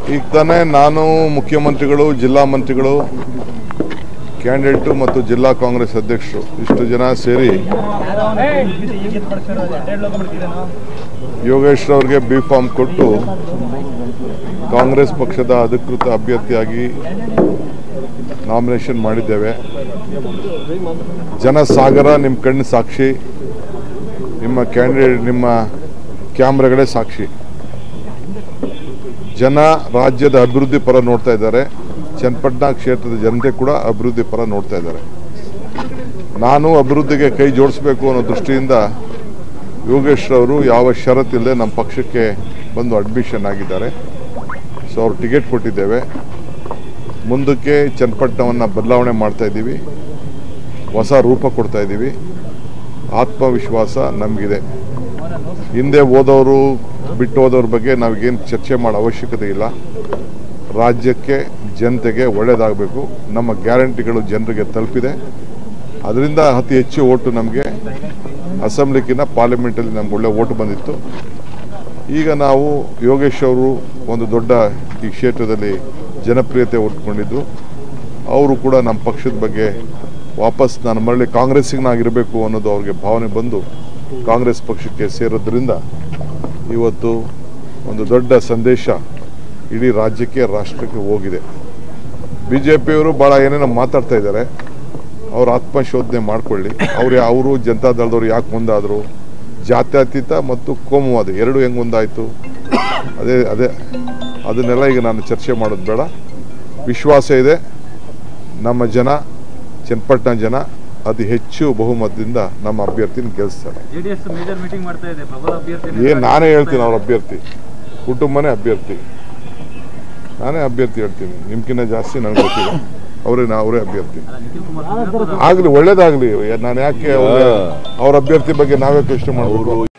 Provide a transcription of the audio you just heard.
ಈಗ ತಾನೇ ನಾನು ಮುಖ್ಯಮಂತ್ರಿಗಳು ಜಿಲ್ಲಾ ಮಂತ್ರಿಗಳು ಕ್ಯಾಂಡಿಡೇಟು ಮತ್ತು ಜಿಲ್ಲಾ ಕಾಂಗ್ರೆಸ್ ಅಧ್ಯಕ್ಷರು ಇಷ್ಟು ಜನ ಸೇರಿ ಯೋಗೇಶ್ ಅವ್ರಿಗೆ ಬಿ ಫಾರ್ಮ್ ಕೊಟ್ಟು ಕಾಂಗ್ರೆಸ್ ಪಕ್ಷದ ಅಧಿಕೃತ ಅಭ್ಯರ್ಥಿಯಾಗಿ ನಾಮಿನೇಷನ್ ಮಾಡಿದ್ದೇವೆ ಜನಸಾಗರ ನಿಮ್ಮ ಕಣ್ಣು ಸಾಕ್ಷಿ ನಿಮ್ಮ ಕ್ಯಾಂಡಿಡೇಟ್ ನಿಮ್ಮ ಕ್ಯಾಮ್ರಾಗಳೇ ಸಾಕ್ಷಿ ಜನ ರಾಜ್ಯದ ಅಭಿವೃದ್ಧಿ ಪರ ನೋಡ್ತಾ ಇದ್ದಾರೆ ಚನ್ನಪಟ್ಟಣ ಕ್ಷೇತ್ರದ ಜನತೆ ಕೂಡ ಅಭಿವೃದ್ಧಿ ಪರ ನೋಡ್ತಾ ಇದ್ದಾರೆ ನಾನು ಅಭಿವೃದ್ಧಿಗೆ ಕೈ ಜೋಡಿಸ್ಬೇಕು ಅನ್ನೋ ದೃಷ್ಟಿಯಿಂದ ಯೋಗೇಶ್ ಅವರು ಯಾವ ಷರತ್ತಿಲ್ಲದೆ ನಮ್ಮ ಪಕ್ಷಕ್ಕೆ ಬಂದು ಅಡ್ಮಿಷನ್ ಆಗಿದ್ದಾರೆ ಸೊ ಅವ್ರು ಟಿಕೆಟ್ ಕೊಟ್ಟಿದ್ದೇವೆ ಮುಂದಕ್ಕೆ ಚನ್ನಪಟ್ಟಣವನ್ನು ಬದಲಾವಣೆ ಮಾಡ್ತಾ ಇದ್ದೀವಿ ಹೊಸ ರೂಪ ಕೊಡ್ತಾ ಇದ್ದೀವಿ ಆತ್ಮವಿಶ್ವಾಸ ನಮಗಿದೆ ಹಿಂದೆ ಹೋದವರು ಬಿಟ್ಟು ಹೋದವ್ರ ಬಗ್ಗೆ ನಾವಿಗೇನು ಚರ್ಚೆ ಮಾಡೋ ಅವಶ್ಯಕತೆ ಇಲ್ಲ ರಾಜ್ಯಕ್ಕೆ ಜನತೆಗೆ ಒಳ್ಳೆಯದಾಗಬೇಕು ನಮ್ಮ ಗ್ಯಾರಂಟಿಗಳು ಜನರಿಗೆ ತಲುಪಿದೆ ಅದರಿಂದ ಅತಿ ಹೆಚ್ಚು ಓಟು ನಮಗೆ ಅಸೆಂಬ್ಲಿಕ್ಕಿಂತ ಪಾರ್ಲಿಮೆಂಟಲ್ಲಿ ನಮ್ಗೆ ಒಳ್ಳೆ ಓಟು ಬಂದಿತ್ತು ಈಗ ನಾವು ಯೋಗೇಶ್ ಅವರು ಒಂದು ದೊಡ್ಡ ಈ ಕ್ಷೇತ್ರದಲ್ಲಿ ಜನಪ್ರಿಯತೆ ಉಟ್ಕೊಂಡಿದ್ದು ಅವರು ಕೂಡ ನಮ್ಮ ಪಕ್ಷದ ಬಗ್ಗೆ ವಾಪಸ್ ನಾನು ಮರಳಿ ಕಾಂಗ್ರೆಸ್ಸಿಗೆ ನಾಗಿರಬೇಕು ಅನ್ನೋದು ಅವ್ರಿಗೆ ಭಾವನೆ ಬಂದು ಕಾಂಗ್ರೆಸ್ ಪಕ್ಷಕ್ಕೆ ಸೇರೋದ್ರಿಂದ ಇವತ್ತು ಒಂದು ದೊಡ್ಡ ಸಂದೇಶ ಇಡೀ ರಾಜ್ಯಕ್ಕೆ ರಾಷ್ಟ್ರಕ್ಕೆ ಹೋಗಿದೆ ಬಿ ಜೆ ಪಿಯವರು ಭಾಳ ಏನೇನೋ ಮಾತಾಡ್ತಾ ಇದ್ದಾರೆ ಅವ್ರ ಆತ್ಮಶೋಧನೆ ಮಾಡ್ಕೊಳ್ಳಿ ಅವ್ರು ಅವರು ಜನತಾದಳದವ್ರು ಯಾಕೆ ಮುಂದಾದರು ಜಾತ್ಯತೀತ ಮತ್ತು ಕೋಮುವಾದ ಎರಡು ಹೆಂಗೆ ಮುಂದಾಯಿತು ಅದೇ ಅದೇ ಅದನ್ನೆಲ್ಲ ಈಗ ನಾನು ಚರ್ಚೆ ಮಾಡೋದು ಬೇಡ ವಿಶ್ವಾಸ ಇದೆ ನಮ್ಮ ಜನ ಚನ್ನಪಟ್ಟಣ ಜನ ಅತಿ ಹೆಚ್ಚು ಬಹುಮತದಿಂದ ನಮ್ಮ ಅಭ್ಯರ್ಥಿನ ಗೆಲ್ಲಿಸ್ತಾರೆ ಜೆಡಿಎಸ್ ಮೇಜರ್ ಮೀಟಿಂಗ್ ಮಾಡ್ತಾ ಇದೆ ಪ್ರಬಲ ಅಭ್ಯರ್ಥಿ ಏನ್ ನಾನೇ ಹೇಳ್ತೀನಿ ಅವ್ರ ಅಭ್ಯರ್ಥಿ ಕುಟುಂಬನೇ ಅಭ್ಯರ್ಥಿ ನಾನೇ ಅಭ್ಯರ್ಥಿ ಹೇಳ್ತೀನಿ ನಿಮ್ಕಿನ್ನ ಜಾಸ್ತಿ ನನಗೆ ಗೊತ್ತಿಲ್ಲ ಅವರೇ ನಾ ಅವರೇ ಅಭ್ಯರ್ಥಿ ನಿಖಿಲ್ ಕುಮಾರ್ ಆಗ್ಲಿ ಒಳ್ಳೇದಾಗ್ಲಿ ನಾನು ಯಾಕೆ ಅವ್ರ- ಅವ್ರ ಅಭ್ಯರ್ಥಿ ಬಗ್ಗೆ ನಾವೇ ಪ್ರಶ್ನೆ ಮಾಡ್ಬೋದು